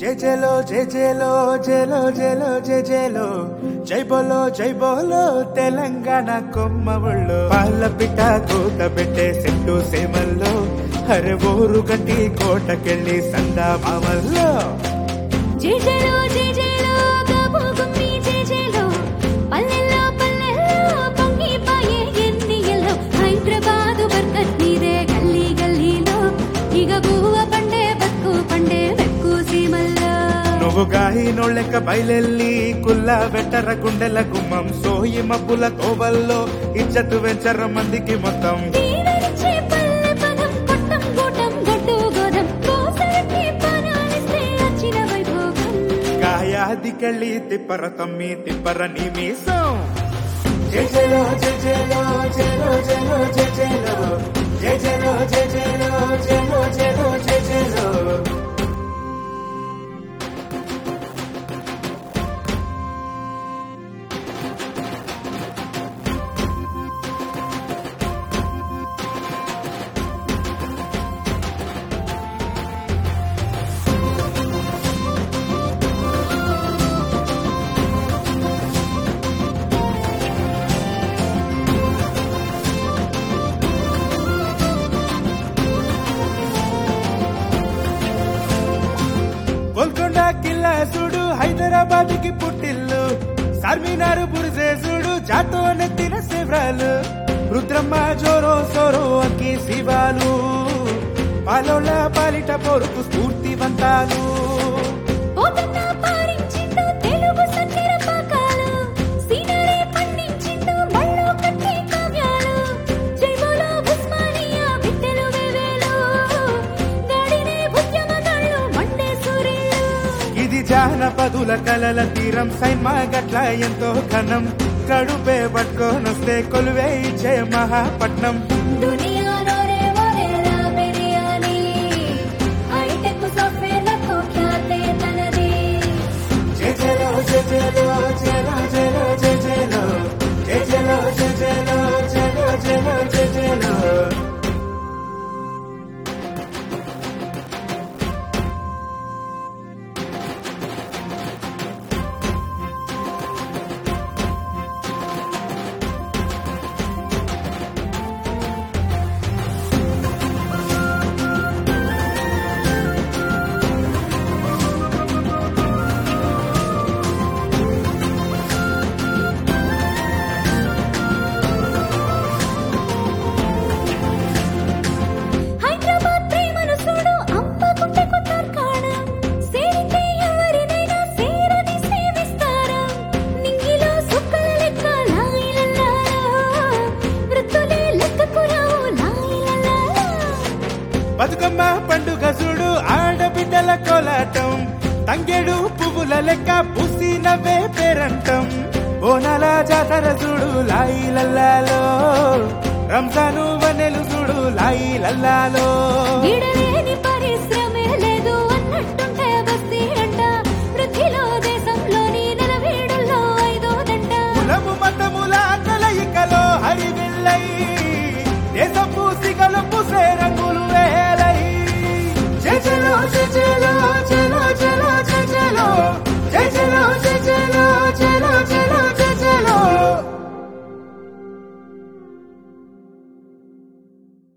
జేజేలో జేజేలో జేలో జేలో జేజేలో జై బోలో జై బోలో తెలంగాణ కొమ్మ ఒళ్ళు పాల పిట్ట కూత పెట్టే సెట్టు సేమల్లో హరె ఊరు గట్టి కోటకెళ్ళి సందా మామల్లో జేజేలో జేజేలో గాబు గుమ్మి జేజేలో పల్లెల్లో పల్లెల్లో పొంగిపాయే ఎన్నియలో హైదరాబాదు బర్కత్ మీదే గల్లీ గల్లీలో ఇగ బువ్వ పండే బతుకు పండే వెక్కు సీమల్లో నువ్వు గాయినోళ్ళెక్క బయలెల్లి కుల్ల వెట్టర గుండెల గుమ్మం సోయి మబ్బుల కోవల్లో ఇచ్చట్టు వెంచర మందికి మొత్తం దీవెనిచ్చే పల్లె పదం కొట్టం గూటం గొడ్డు గోదం కోసరికి పనాలిస్తే వచ్చిన వైభోగం గాయాదికెళ్ళి తిప్పర తమ్మి తిప్పర నీ మీసం జేజేలో జేజేలో జేలో జేలో జేజేలో జేజేలో జేజేలో జేలో జేలో జేజేలో గోల్కొండ కిల్లా చూడు హైదరాబాద్ కి పుట్టిల్లు చార్మినార్ బుర్జే చూడు జాతో నెత్తిన శివరాలు రుద్రమ్మ జోరో సోరో అక్కి శివాలు పాలోళ్ళ పాలిట పొరుకు స్ఫూర్తివంతాలు పోతన్న పారించిండు తెలుగు సక్కెర పాకాలు సీనరే పండించిండు బళ్ళు కట్టి కావ్యాలు జైబోలో ఉస్మానియా బిడ్డలు వేవేలు గాడినే ఉద్యమగాళ్ళు మండే సూర్యులు ఇది జానపదుల కలల తీరం సైన్మా గట్ల ఎంతో ఘనం కడుపే పట్టుకొనొస్తే కొలువే ఇచ్చే మహాపట్నం దునియాలో రే ఒరేలా బిర్యానీ హైటెక్ సాఫ్ట్వేర్లకు ఖ్యాతే తనది జేజేలో జేజేలో జేలో జేలో జేజేలో జేజేలో జేజేలో జేలో జేలో జేజేలో హైదరాబాద్ ప్రేమను చూడు అమ్మకుంటే కొత్తార్కాణం సేరితే ఎవరినైనా సేరని సేవిస్తారా నింగిలో సుక్కల లెక్క లాయిలల్లా వృత్తులే లెక్కకు రావు లాయిలల్లా బతుకమ్మ పండుగ చూడు ఆడబిడ్డల కోలాటం తంగేడు పువ్వుల లెక్క పుసి నవ్వే పేరంటం బోనాల జాతర చూడు లాయి లల్లాలో రంజాను వనెలు చూడు లాయి లల్లాలో విడలేని పరిశ్రమ